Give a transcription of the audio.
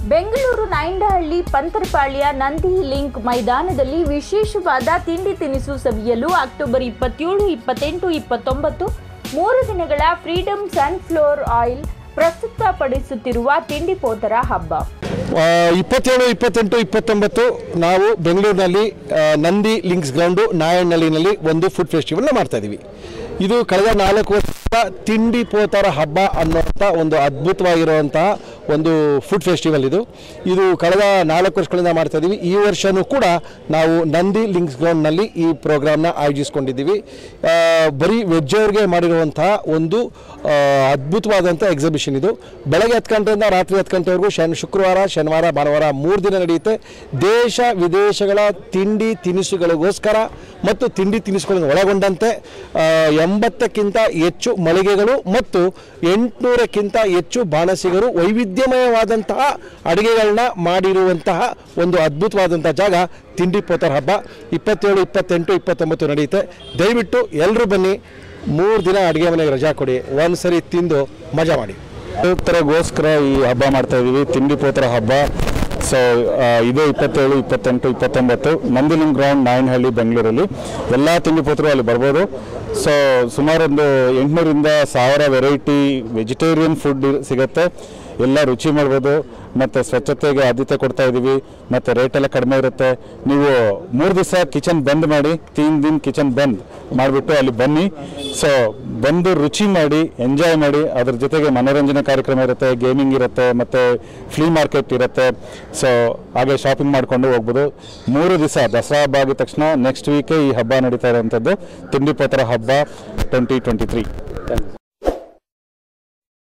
Bengaluru Nayandahalli Pantarapalya Nandi link ಮೈದಾನದಲ್ಲಿ ವಿಶೇಷವಾದ ತಿಂಡಿ ತಿನಿಸು ಸವಿಯಲು ಅಕ್ಟೋಬರ್ ಇಪ್ಪತ್ತೇಳು ಇಪ್ಪತ್ತೆಂಟು ಇಪ್ಪತ್ತೊಂಬತ್ತು ಮೂರು ದಿನಗಳ ಫ್ರೀಡಮ್ ಸನ್ಫ್ಲವರ್ ಆಯಿಲ್ ಪ್ರಸ್ತುತಪಡಿಸುತ್ತಿರುವ ತಿಂಡಿ ಪೋತರ ಹಬ್ಬ ಆ, ಇಪ್ಪತ್ತೇಳು ಇಪ್ಪತ್ತೆಂಟು ಇಪ್ಪತ್ತೊಂಬತ್ತು ನಾವು ಬೆಂಗಳೂರಿನಲ್ಲಿ ಆ, ನಂದಿ ಲಿಂಕ್ಸ್ ಗ್ರೌಂಡು ನಾಯಣ್ಣಳ್ಳಿನಲ್ಲಿ ಒಂದು ಫುಡ್ ಫೆಸ್ಟಿವಲ್ನ ಮಾಡ್ತಾ ಇದ್ದೀವಿ ಇದು ಕಳೆದ ನಾಲ್ಕು ವರ್ಷ ತಿಂಡಿ ಪೋತರ ಹಬ್ಬ ಅನ್ನೋಂಥ ಒಂದು ಅದ್ಭುತವಾಗಿರುವಂತಹ ಒಂದು ಫುಡ್ ಫೆಸ್ಟಿವಲ್ ಇದು ಇದು ಕಳೆದ ನಾಲ್ಕು ವರ್ಷಗಳಿಂದ ಮಾಡ್ತಾ ಇದ್ದೀವಿ ಈ ವರ್ಷವೂ ಕೂಡ ನಾವು ನಂದಿ ಲಿಂಕ್ಸ್ ಗ್ರೌಂಡ್ನಲ್ಲಿ ಈ ಪ್ರೋಗ್ರಾಮ್ನ ಆಯೋಜಿಸ್ಕೊಂಡಿದ್ದೀವಿ ಆ, ಬರೀ ವೆಜ್ ಅವ್ರಿಗೆ ಮಾಡಿರುವಂತಹ ಒಂದು ಆ, ಅದ್ಭುತವಾದಂಥ ಎಕ್ಸಿಬಿಷನ್ ಇದು ಬೆಳಗ್ಗೆ ಹತ್ತು ಗಂಟೆಯಿಂದ ರಾತ್ರಿ ಹತ್ತು ಗಂಟೆವರೆಗೂ ಶನ್ ಶುಕ್ರವಾರ ಶನಿವಾರ ಭಾನುವಾರ ಮೂರು ದಿನ ನಡೆಯುತ್ತೆ ದೇಶ ವಿದೇಶಗಳ ತಿಂಡಿ ತಿನಿಸುಗಳಿಗೋಸ್ಕರ ಮತ್ತು ತಿಂಡಿ ತಿನಿಸುಗಳನ್ನು ಒಳಗೊಂಡಂತೆ ಆ, ಎಂಬತ್ತಕ್ಕಿಂತ ಹೆಚ್ಚು ಮಳಿಗೆಗಳು ಮತ್ತು ಎಂಟುನೂರಕ್ಕಿಂತ ಹೆಚ್ಚು ಬಾಣಸಿಗರು ವೈವಿಧ್ಯಮಯವಾದಂತಹ ಅಡುಗೆಗಳನ್ನ ಮಾಡಿರುವಂತಹ ಒಂದು ಅದ್ಭುತವಾದಂಥ ಜಾಗ ತಿಂಡಿ ಪೋತರ ಹಬ್ಬ ಇಪ್ಪತ್ತೇಳು ಇಪ್ಪತ್ತೆಂಟು ಇಪ್ಪತ್ತೊಂಬತ್ತು ನಡೆಯುತ್ತೆ ದಯವಿಟ್ಟು ಎಲ್ಲರೂ ಬನ್ನಿ ಮೂರು ದಿನ ಅಡುಗೆ ಮನೆಗೆ ರಜಾ ಕೊಡಿ ಒಂದು ಸರಿ ತಿಂದು ಮಜಾ ಮಾಡಿ ಉತ್ತರಗೋಸ್ಕರ ಈ ಹಬ್ಬ ಮಾಡ್ತಾ ಇದೀವಿ ತಿಂಡಿ ಪೋತರ ಹಬ್ಬ ಸೊ ಇದು ಇಪ್ಪತ್ತೇಳು ಇಪ್ಪತ್ತೆಂಟು ಇಪ್ಪತ್ತೊಂಬತ್ತು ನಂದಿಲಿಂಗ್ ಗ್ರೌಂಡ್ ನಾಯನಹಳ್ಳಿ ಬೆಂಗಳೂರಲ್ಲಿ ಎಲ್ಲ ತಿಂಡಿ ಪೋತರು ಅಲ್ಲಿ ಬರ್ಬೋದು ಸೊ ಸುಮಾರು ಒಂದು ಎಂಟುನೂರಿಂದ ಸಾವಿರ ವೆರೈಟಿ ವೆಜಿಟೇರಿಯನ್ ಫುಡ್ ಸಿಗುತ್ತೆ ಎಲ್ಲ ರುಚಿ ಮಾಡ್ಬೋದು ಮತ್ತು ಸ್ವಚ್ಛತೆಗೆ ಆದ್ಯತೆ ಕೊಡ್ತಾ ಇದ್ದೀವಿ ಮತ್ತು ರೇಟ್ ಎಲ್ಲ ಕಡಿಮೆ ಇರುತ್ತೆ ನೀವು ಮೂರು ದಿವಸ ಕಿಚನ್ ಬಂದ್ ಮಾಡಿ ತೀನ್ ದಿನ ಕಿಚನ್ ಬಂದ್ ಮಾಡಿಬಿಟ್ಟು ಅಲ್ಲಿ ಬನ್ನಿ ಸೊ ಬಂದು ರುಚಿ ಮಾಡಿ ಎಂಜಾಯ್ ಮಾಡಿ ಅದ್ರ ಜೊತೆಗೆ ಮನೋರಂಜನೆ ಕಾರ್ಯಕ್ರಮ ಇರುತ್ತೆ ಗೇಮಿಂಗ್ ಇರುತ್ತೆ ಮತ್ತು ಫ್ಲೀ ಮಾರ್ಕೆಟ್ ಇರುತ್ತೆ ಸೊ ಹಾಗೆ ಶಾಪಿಂಗ್ ಮಾಡಿಕೊಂಡು ಹೋಗ್ಬೋದು ಮೂರು ದಿವಸ ದಸರಾ ಹಬ್ಬ ಆಗಿದ ತಕ್ಷಣ ನೆಕ್ಸ್ಟ್ ವೀಕೆ ಈ ಹಬ್ಬ ನಡೀತಾ ಇರೋವಂಥದ್ದು ತಿಂಡಿ ಪತ್ರ ಹಬ್ಬ ಟ್ವೆಂಟಿ ಟ್ವೆಂಟಿ ತ್ರೀ